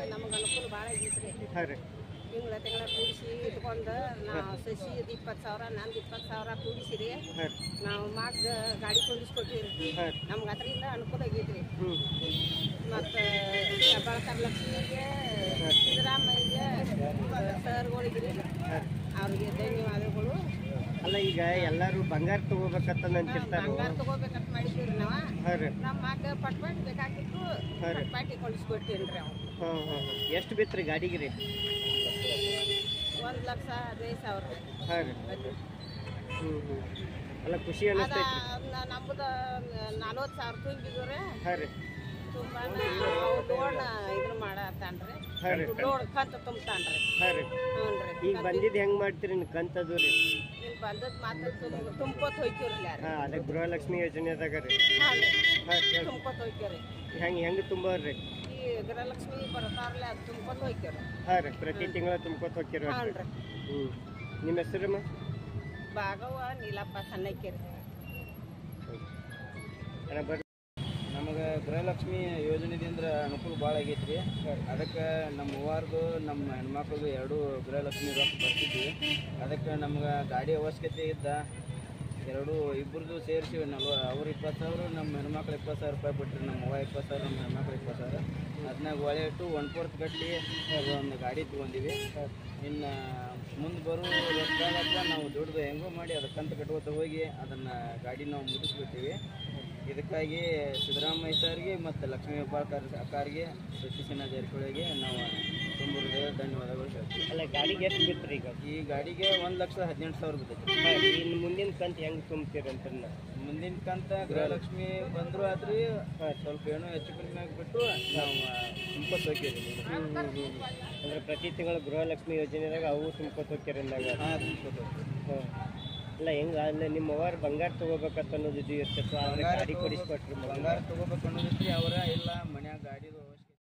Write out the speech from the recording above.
ನಮಗೆ ಅನುಕೂಲ ಭಾಳ ಆಗೈತ್ರಿ ಹಾಂ ರೀ ತಿಂಗಳ ತಿಂಗಳ ಕೂಡಿಸಿ ಇಟ್ಕೊಂಡು ನಾವು ಸಸಿ ಇಪ್ಪತ್ತು ಸಾವಿರ ನಂದು ಇಪ್ಪತ್ತು ಸಾವಿರ ಕೂಡಿಸಿರಿ ಹಾಂ ನಾವು ಮಾಗ್ ಗಾಡಿ ಕೊಂಡಿಸ್ಕೊಟ್ಟಿವಿ ಹಾಂ ನಮ್ಗೆ ಅದರಿಂದ ಅನುಕೂಲ ಆಗೈತ್ರಿ ಹ್ಞೂ ಮತ್ತು ಬಳಕರ್ ಲಕ್ಷ್ಮಿಗೆ ಸಿದ್ದರಾಮಯ್ಯಗೆ ಸರ್ಗಳಿಗೆ ರೀ ಹಾಂ ಅವ್ರಿಗೆ ಧನ್ಯವಾದಗಳು ಅಲ್ಲ ಈಗ ಎಲ್ಲರೂ ಬಂಗಾರ ತಗೋಬೇಕಂತ ಅಂತಿರ್ತಾರೆ ಬಂಗಾರ ತಗೋಬೇಕಂತ ಮಾಡಿದ್ದೀವಿ ನಾವು ಹಾಂ ರೀ ನಮ್ಮ ಮಗ ಪಟ್ಪಾಟಿ ಬೇಕಾಗಿತ್ತು ಪಟ್ಪಾಟಿ ಕೊಂಡಿಸ್ಕೊಟ್ಟೇನ್ರಿ ಅವ್ನು ಹಾಂ ಹಾಂ ಎಷ್ಟು ಬಿತ್ತು ರೀ ಗಾಡಿಗೆ ರೀ ಒಂದು ಲಕ್ಷ ಹದಿನೈದು ಸಾವಿರ ಹಾಂ ರೀ ಹ್ಞೂ ಹ್ಞೂ ಅಲ್ಲ ಖುಷಿ ಅದ ಅನ್ನಿಸ್ತೈತ್ರಿ ನಮ್ಮದು ನಲ್ವತ್ತು ಸಾವಿರ ತುಂಬಿದ್ರೆ ಹಾಂ ರೀ ತುಂಬ ಲೋನ್ ಇದ್ರ ಮಾಡತ್ತಾನ್ರಿ ಹಾಂ ರೀ ಲೋನ್ ಕಂತು ತುಂಬ್ತಾನ್ರಿ ಹಾಂ ರೀ ಹ್ಞೂ ರೀ ಈಗ ಬಂದಿದ್ದು ಹೆಂಗೆ ಮಾಡ್ತೀರಿ ನೀವು ಕಂತದು ರೀ ಇಲ್ಲಿ ಬಂದದ್ ಮಾತ್ರ ತುಂಬ ತುಂಬ್ಕೊತ ಹೋಯ್ತಿರಲ್ಲ ಹಾಂ ಅದೇ ಗೃಹಲಕ್ಷ್ಮಿ ಯೋಜನೆದಾಗ ರೀ ಹಾಂ ಹಾಂ ಹೇಳಿ ತುಂಬ್ಕೊತ ಹೋಯ್ತಿರಿ ಹೆಂಗೆ ಹೆಂಗೆ ತುಂಬೋರಿ ಈ ಗೃಹಲಕ್ಷ್ಮಿ ಬರ್ತಾರಲ್ಲ ಅದು ತುಂಬ್ಕೊತ ಹೋಯ್ತಿರಿ ಹಾಂ ರೀ ಪ್ರತಿ ತಿಂಗಳ ತುಂಬ್ಕೊತ ಹೋಗ್ತಿರೋ ಹಾಂ ರೀ ಹ್ಞೂ ನಿಮ್ಮ ಹೆಸರಮ್ಮ ಭಾಗವ ನೀಲಪ್ಪ ಸಣ್ಣಕ್ಕಿರಿ ಅಣ್ಣ ಬರ್ರಿ ನಮಗೆ ಗೃಹಲಕ್ಷ್ಮಿ ಯೋಜನೆದಿಂದ ಅನುಕೂಲ ಭಾಳ ಆಗೈತ್ರಿ ಅದಕ್ಕೆ ನಮ್ಮ ಮೂವಾರ್ದು ನಮ್ಮ ಹೆಣ್ಮಕ್ಳದು ಎರಡು ಗೃಹಲಕ್ಷ್ಮಿ ರೊಕ್ಕ ಬರ್ತಿದ್ವಿ ಅದಕ್ಕೆ ನಮ್ಗೆ ಗಾಡಿ ಅವಶ್ಯಕತೆ ಇದ್ದ ಎರಡು ಇಬ್ಬರದು ಸೇರಿಸಿ ನಲ್ವ ಅವ್ರು ಇಪ್ಪತ್ತು ಸಾವಿರ ನಮ್ಮ ಹೆಣ್ಮಕ್ಳು ಇಪ್ಪತ್ತು ಸಾವಿರ ರೂಪಾಯಿ ಬಿಟ್ರಿ ನಮ್ಮ ಅವ್ವ ಇಪ್ಪತ್ತು ಸಾವಿರ ನಮ್ಮ ಹೆಣ್ಮಕ್ಳು ಇಪ್ಪತ್ತು ಸಾವಿರ ಅದನ್ನಾಗ ಒಳೆ ಇಟ್ಟು ಒನ್ ಫೋರ್ತ್ ಕಟ್ಟಿ ಒಂದು ಗಾಡಿ ತೊಗೊಂಡಿವಿ ಇನ್ನು ಮುಂದೆ ಬರೋ ರೊಕ್ಕದಾಗ ನಾವು ದುಡ್ದು ಹೆಂಗೋ ಮಾಡಿ ಅದಕ್ಕಂತ ಕಟ್ಕೋತ ಹೋಗಿ ಅದನ್ನು ಗಾಡಿ ನಾವು ಮುಗಿಸ್ಬಿಟ್ಟಿವಿ ಇದಕ್ಕಾಗಿ ಸಿದ್ದರಾಮಯ್ಯ ಸರ್ಗೆ ಮತ್ತು ಲಕ್ಷ್ಮೀ ಹೆಬ್ಬಾಳ್ಕರ್ ಅಕ್ಕಾರಿಗೆ ಸತೀಶನ ಜಾರಕಿಹೊಳಿಗೆ ನಾವು ತುಂಬ ಹೃದಯದ ಧನ್ಯವಾದಗಳು ಹೇಳ್ತೀವಿ ಅಲ್ಲ ಗಾಡಿಗೆ ಎಷ್ಟು ಬಿತ್ತು ರೀ ಈಗ ಈ ಗಾಡಿಗೆ ಒಂದು ಲಕ್ಷ ಹದಿನೆಂಟು ಸಾವಿರ ಬಿದ್ದೈತಿ ಹಾಂ ಇನ್ನು ಮುಂದಿನ ಕಂತು ಹೆಂಗೆ ತುಂಬ್ತೀರಿ ಅಂತ ಮುಂದಿನ ಕಂತ ಗೃಹಲಕ್ಷ್ಮಿ ಬಂದ್ರು ಆದ್ರಿ ಸ್ವಲ್ಪ ಏನೋ ಹೆಚ್ಚು ಕಡಿಮೆ ಆಗಿಬಿಟ್ಟು ನಾವು ತುಂಬ್ಕೊತ ಹೋಗ್ತೀವಿ ಅಂದ್ರೆ ಪ್ರತಿ ತಿಂಗಳು ಗೃಹಲಕ್ಷ್ಮಿ ಯೋಜನೆದಾಗ ಅವು ತುಂಬ್ಕೊತ ಹೋಗ್ತೀರಿ ಅಂದಾಗ ಹಾಂ ತುಂಬ್ಕೊತ ಹೋಗ್ತೀವಿ ಹಾಂ ಅಲ್ಲ ಹೆಂಗೆ ಅಲ್ಲಿ ನಿಮ್ಮ ಅವ್ರ ಬಂಗಾರ ತಗೋಬೇಕಂತ ಅನ್ನೋದು ಇದು ಇರ್ತಿತ್ತು ಆದ್ರೆ ಗಾಡಿ ಕೊಡಿಸ್ಕೊಟ್ರಿ ಬಂಗಾರ ತಗೋಬೇಕು ಅನ್ನೋದೈತಿ ಅವರ ಇಲ್ಲ ಮನ್ಯಾಗ ಗಾಡಿದು